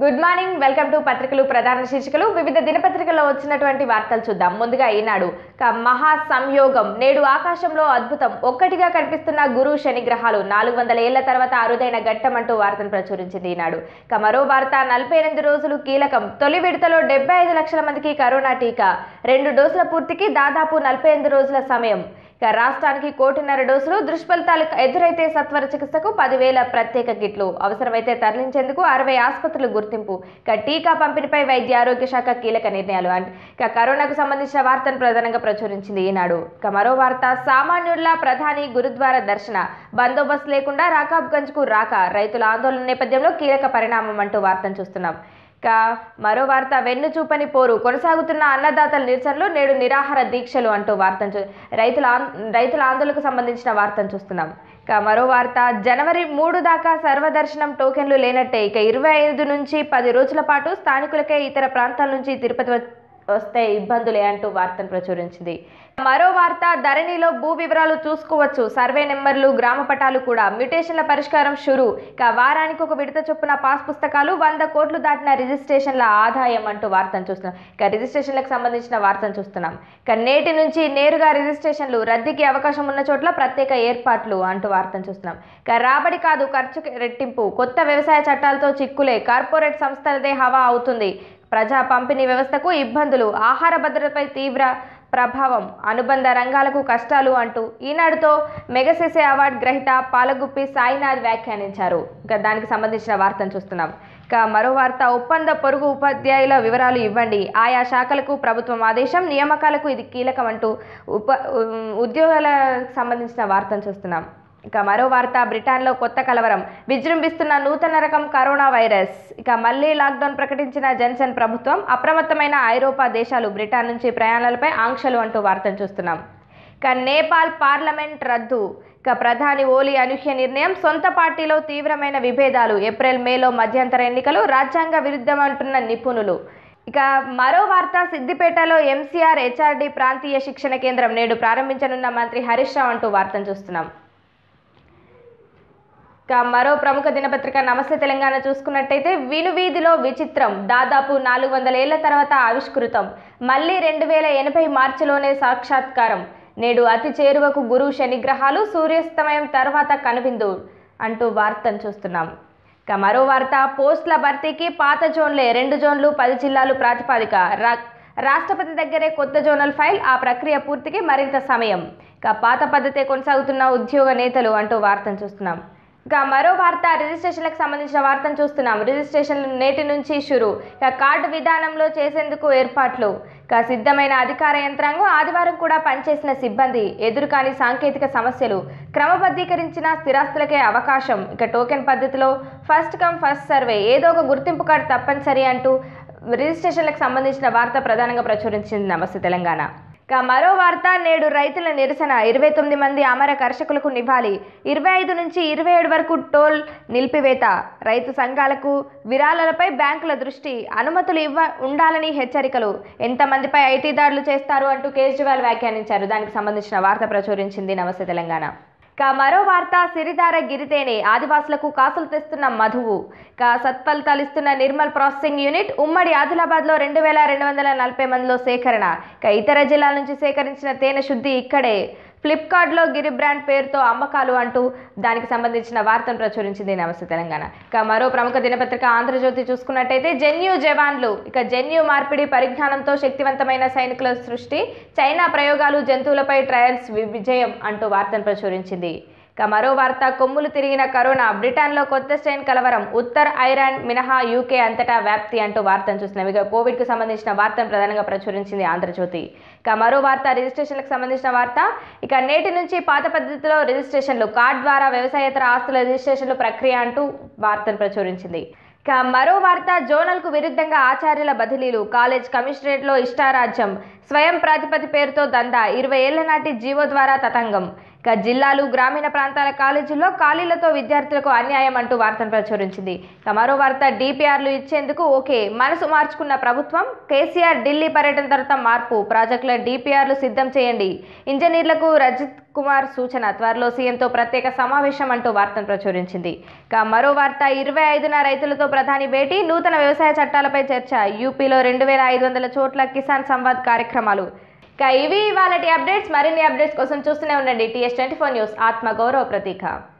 good morning welcome to పత్రికలు ప్రధాన శీర్షికలు వివిధ దినపత్రికల్లో వచ్చినటువంటి వార్తలు చూద్దాం ముందుగా ఈనాడు క మహా సంయోగం నేడు ఆకాశంలో అద్భుతం ఒక్కటిగా కనిపిస్తున్న గురు శని గ్రహాలు నాలుగు వందల ఏళ్ల తర్వాత అరుదైన ఘట్టం అంటూ వార్తను ప్రచురించింది ఈనాడు ఇక మరో వార్త నలభై ఎనిమిది రోజులు కీలకం తొలి విడతలో డెబ్బై ఐదు లక్షల మందికి కరోనా టీకా రెండు డోసుల పూర్తికి దాదాపు నలభై ఎనిమిది రోజుల సమయం ఇక రాష్ట్రానికి కోటిన్నర డోసులు దుష్ఫలితాలు ఎదురైతే సత్వర చికిత్సకు పదివేల ప్రత్యేక కిట్లు అవసరమైతే తరలించేందుకు అరవై ఆసుపత్రులు గుర్తింపు ఇక టీకా పంపిణీపై వైద్య ఆరోగ్య శాఖ కీలక నిర్ణయాలు అండ్ ఇక కరోనాకు సంబంధించిన వార్తను ప్రధానంగా ప్రచురించింది ఈనాడు ఇక మరో వార్త సామాన్యుల్లా ప్రధాని గురుద్వార దర్శన బందోబస్తు లేకుండా రాకాబ్గంజ్కు రాక రైతుల ఆందోళన నేపథ్యంలో కీలక పరిణామం అంటూ వార్తను చూస్తున్నాం ఇక మరో వార్త వెన్ను చూపని పోరు కొనసాగుతున్న అన్నదాతల నిరసనలు నేడు నిరాహార దీక్షలు అంటూ వార్తను చూ రైతుల ఆన్- రైతుల ఆందోళనకు సంబంధించిన వార్తను చూస్తున్నాం ఇక మరో వార్త జనవరి మూడు దాకా సర్వదర్శనం టోకెన్లు లేనట్టే ఇక ఇరవై ఐదు నుంచి పది రోజుల పాటు స్థానికులకే ఇతర ప్రాంతాల నుంచి తిరుపతి వ- వస్తే ఇబ్బందులే అంటూ వార్తను ప్రచురించింది మరో వార్త ధరణిలో భూ వివరాలు చూసుకోవచ్చు సర్వే నెంబర్లు గ్రామ పటాలు కూడా మ్యూటేషన్ల పరిష్కారం షురు ఇక వారానికి ఒక విడత చొప్పున పాస్ పుస్తకాలు వంద కోట్లు దాటిన రిజిస్ట్రేషన్ల ఆదాయం అంటూ వార్తను చూస్తున్నాం ఇక రిజిస్ట్రేషన్లకు సంబంధించిన వార్తను చూస్తున్నాం ఇక నేటి నుంచి నేరుగా రిజిస్ట్రేషన్లు రద్దీకి అవకాశం ఉన్న చోట్ల ప్రత్యేక ఏర్పాట్లు అంటూ వార్తను చూస్తున్నాం ఇక రాబడి కాదు ఖర్చు రెట్టింపు కొత్త వ్యవసాయ చట్టాలతో చిక్కులే కార్పొరేట్ సంస్థలదే హవా అవుతుంది ప్రజా పంపిణీ వ్యవస్థకు ఇబ్బందులు ఆహార భద్రతపై తీవ్ర ప్రభావం అనుబంధ రంగాలకు కష్టాలు అంటూ ఈనాడుతో మెగసెసే అవార్డు గ్రహీత పాలగుప్పి సాయినాథ్ వ్యాఖ్యానించారు ఇక దానికి సంబంధించిన వార్తను చూస్తున్నాం ఇక మరో వార్త ఒప్పంద పొరుగు ఉపాధ్యాయుల వివరాలు ఇవ్వండి ఆయా శాఖలకు ప్రభుత్వం ఆదేశం నియామకాలకు ఇది కీలకం అంటూ ఉప ఉద్యోగాలకు సంబంధించిన వార్తను చూస్తున్నాం ఇక మరో వార్త బ్రిటన్లో కొత్త కలవరం విజృంభిస్తున్న నూతన రకం కరోనా వైరస్ ఇక మళ్లీ లాక్డౌన్ ప్రకటించిన జన్సన్ ప్రభుత్వం అప్రమత్తమైన ఐరోపా దేశాలు బ్రిటన్ నుంచి ప్రయాణాలపై ఆంక్షలు అంటూ వార్తను చూస్తున్నాం ఇక నేపాల్ పార్లమెంట్ రద్దు ఇక ప్రధాని ఓలీ అనూహ్య నిర్ణయం సొంత పార్టీలో తీవ్రమైన విభేదాలు ఏప్రిల్ మేలో మధ్యంతర ఎన్నికలు రాజ్యాంగ విరుద్ధమంటున్న నిపుణులు ఇక మరో వార్త సిద్దిపేటలో ఎంసీఆర్ హెచ్ఆర్డి ప్రాంతీయ శిక్షణ కేంద్రం నేడు ప్రారంభించనున్న మంత్రి హరీష్ రావు అంటూ వార్తను చూస్తున్నాం ఇక మరో ప్రముఖ దినపత్రిక నమస్తే తెలంగాణ చూసుకున్నట్టయితే వినువీధిలో విచిత్రం దాదాపు నాలుగు వందల ఏళ్ల తర్వాత ఆవిష్కృతం మళ్ళీ రెండు వేల ఎనభై మార్చిలోనే సాక్షాత్కారం నేడు అతి చేరువకు గురు శనిగ్రహాలు సూర్యాస్తమయం తర్వాత కనువిందు అంటూ వార్తను చూస్తున్నాం ఇక మరో వార్త పోస్టుల భర్తీకి పాత జోన్లే రెండు జోన్లు పది జిల్లాలు ప్రాతిపాదిక రా రాష్ట్రపతి దగ్గరే కొత్త జోనల్ ఫైల్ ఆ ప్రక్రియ పూర్తికి మరింత సమయం ఇక పాత పద్ధతే కొనసాగుతున్న ఉద్యోగ నేతలు అంటూ వార్తను చూస్తున్నాం ఇక మరో వార్త రిజిస్ట్రేషన్లకు సంబంధించిన వార్తను చూస్తున్నాం రిజిస్ట్రేషన్లు నేటి నుంచి షురు ఇక కార్డు విధానంలో చేసేందుకు ఏర్పాట్లు ఇక సిద్ధమైన అధికార యంత్రాంగం ఆదివారం కూడా పనిచేసిన సిబ్బంది ఎదురుకాని సాంకేతిక సమస్యలు క్రమబద్ధీకరించిన స్థిరాస్తులకే అవకాశం ఇక టోకెన్ పద్ధతిలో ఫస్ట్ కమ్ ఫస్ట్ సర్వే ఏదో ఒక గుర్తింపు కార్డు తప్పనిసరి అంటూ రిజిస్ట్రేషన్లకు సంబంధించిన వార్త ప్రధానంగా ప్రచురించింది నమస్తే తెలంగాణ ఇక మరో వార్త నేడు రైతుల నిరసన ఇరవై తొమ్మిది మంది అమర కర్షకులకు నివ్వాలి ఇరవై ఐదు నుంచి ఇరవై ఏడు వరకు టోల్ నిలిపివేత రైతు సంఘాలకు విరాళాలపై బ్యాంకుల దృష్టి అనుమతులు ఇవ్వ ఉండాలని హెచ్చరికలు ఎంతమందిపై ఐటీ దాడులు చేస్తారు అంటూ కేజ్రీవాల్ వ్యాఖ్యానించారు దానికి సంబంధించిన వార్త ప్రచురించింది నమస్తే తెలంగాణ ఇక మరో వార్త సిరిధార గిరితేనే ఆదివాసులకు కాసులు తెస్తున్న మధువు ఇక సత్ఫలితాలు ఇస్తున్న నిర్మల్ ప్రాసెసింగ్ యూనిట్ ఉమ్మడి ఆదిలాబాద్లో రెండు వేల రెండు వందల నలభై మందిలో సేకరణ ఇక ఇతర జిల్లాల నుంచి సేకరించిన తేనె శుద్ధి ఇక్కడే ఫ్లిప్కార్ట్లో గిరి బ్రాండ్ పేరుతో అమ్మకాలు అంటూ దానికి సంబంధించిన వార్తను ప్రచురించింది నమస్తే తెలంగాణ ఇక మరో ప్రముఖ దినపత్రిక ఆంధ్రజ్యోతి చూసుకున్నట్టయితే జన్యు జవాన్లు ఇక జన్యు మార్పిడి పరిజ్ఞానంతో శక్తివంతమైన సైనికుల సృష్టి చైనా ప్రయోగాలు జంతువులపై ట్రయల్స్ వి- విజయం అంటూ వార్తను ప్రచురించింది ఇక మరో వార్త కొమ్ములు తిరిగిన కరోనా బ్రిటన్లో కొత్త స్ట్రెయిన్ కలవరం ఉత్తర్ ఐరాన్ మినహా యూకే అంతటా వ్యాప్తి అంటూ వార్తను చూస్తున్నాం ఇక కోవిడ్కు సంబంధించిన వార్తను ప్రధానంగా ప్రచురించింది ఆంధ్రజ్యోతి ఇక మరో వార్త రిజిస్ట్రేషన్లకు సంబంధించిన వార్త ఇక నేటి నుంచి పాత పద్ధతిలో రిజిస్ట్రేషన్లు కార్డ్ ద్వారా వ్యవసాయేతర ఆస్తుల రిజిస్ట్రేషన్లు ప్రక్రియ అంటూ వార్తను ప్రచురించింది ఇక మరో వార్త జోనల్కు విరుద్ధంగా ఆచార్యుల బదిలీలు కాలేజ్ కమిషనరేట్లో ఇష్టారాజ్యం స్వయం ప్రాతిపతి పేరుతో దందా ఇరవై ఏళ్ల నాటి జీవో ద్వారా తతంగం ఇక జిల్లాలు గ్రామీణ ప్రాంతాల కాలేజీల్లో ఖాళీలతో విద్యార్థులకు అన్యాయం అంటూ వార్తను ప్రచురించింది ఇక మరో వార్త డిపిఆర్లు ఇచ్చేందుకు ఓకే మనసు మార్చుకున్న ప్రభుత్వం కేసీఆర్ ఢిల్లీ పర్యటన తర్వాత మార్పు ప్రాజెక్టుల డిపిఆర్లు సిద్ధం చేయండి ఇంజనీర్లకు రజిత్ కుమార్ సూచన త్వరలో సీఎంతో ప్రత్యేక సమావేశం అంటూ వార్తను ప్రచురించింది ఇక మరో వార్త ఇరవై ఐదున రైతులతో ప్రధాని భేటీ నూతన వ్యవసాయ చట్టాలపై చర్చ యూపీలో రెండు వేల ఐదు వందల చోట్ల కిసాన్ సంవాద్ కార్యక్రమాలు ఇక ఇవి ఇవాళ అప్డేట్స్ మరిన్ని అప్డేట్స్ కోసం చూస్తూనే ఉండండి టీఎస్ ట్వంటీ ఫోర్ న్యూస్ ఆత్మ గౌరవ ప్రతీక